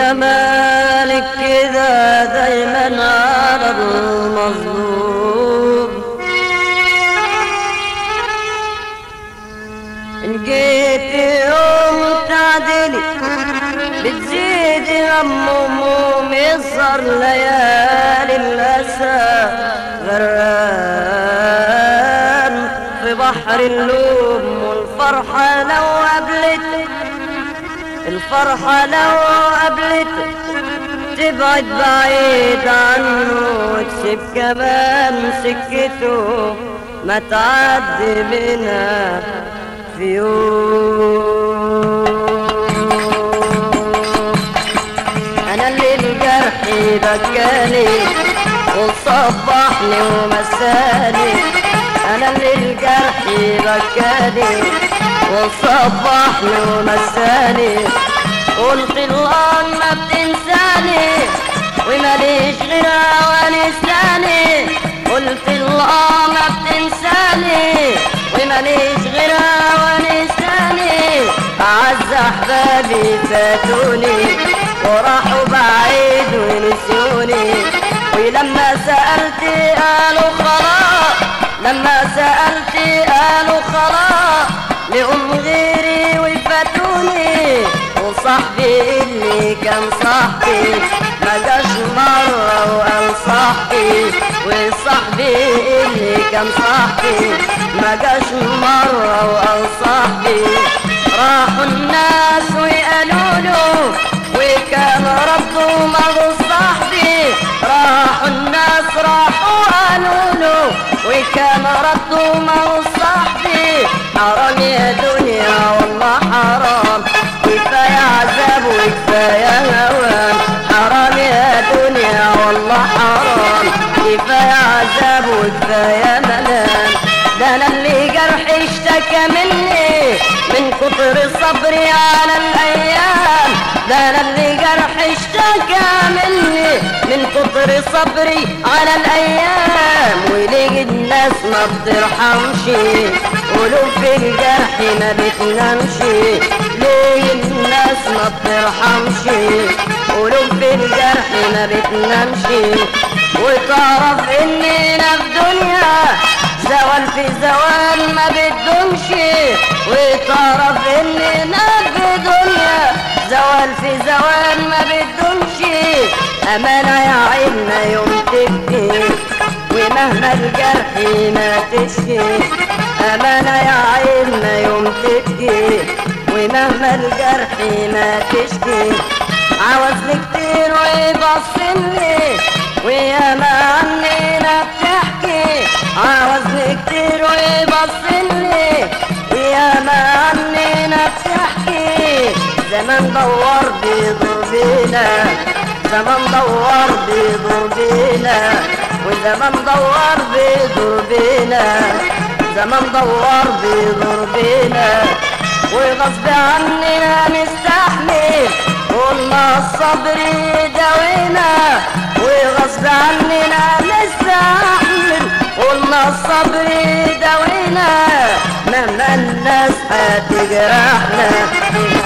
جمالك كده دايما على المظلوم إن جيت يوم تعدلي بتزيد هم هموم يصر ليالي الأسى غرقان في بحر اللوم والفرحة لو قابلت الفرحة لو قابلت تبعد بعيد عنه وتسيب كمان سكته ما تعدي منها في يوم انا اللي الجرح بكاني وصبحني ومساني انا اللي الجرح بكاني وصبحني ومساني قلت الان ما بتنساني وماليش غير ونساني قلت الان ما بتنساني وماليش غير ونساني أعز أحبابي فاتوني وراحوا بعيد ونسيوني ولما سألت قالوا خلاص لما سألت قالوا خلاص لأم غيري وفاتوني وصاحبي اللي كان صاحبي ما جاش مرة وقال صاحبي وصاحبي اللي كان صاحبي ما جاش مرة وقال صاحبي راحوا الناس وقالوا له وكان رده مغو صاحبي راحوا الناس راحوا قالوا له وكان رده مغو صاحبي حرام يا دنيا والله حرام كفاية عذاب وكفاية هوان حرام يا دنيا والله حرام كفاية عذاب وكفاية ملام ده انا اللي جرحي اشتكى مني من كتر صبري على الايام ده انا اللي جرحي اشتكى مني من كتر صبري على الايام وليه الناس ما بترحمش قلوب في الجرح ما بتنامش ليه الناس ما بترحمش قلوب في الجرح ما بتنامش وتعرف اننا في دنيا زوال في زوال ما بدهمش وتعرف اننا في دنيا زوال في زوال ما بدهمش امانة يا عيننا يوم تبكي ومهما الجرح ما تشكي امانة يا عيننا يوم تبكي ومهما الجرح ما تشكي عاوزني كتير ويبصلي وياما عنينا بتحكي عاوزني كتير ويبصلي وياما عنينا بتحكي زمان دور بيدور بينا زمان دور بيدور بينا وزمان دور بيدور بينا زمان دور بيدور بينا وغصب عننا نستحمل قلنا الصبر داوينا وغصب عننا نستحمل قلنا الصبر داوينا مهما الناس هتجرحنا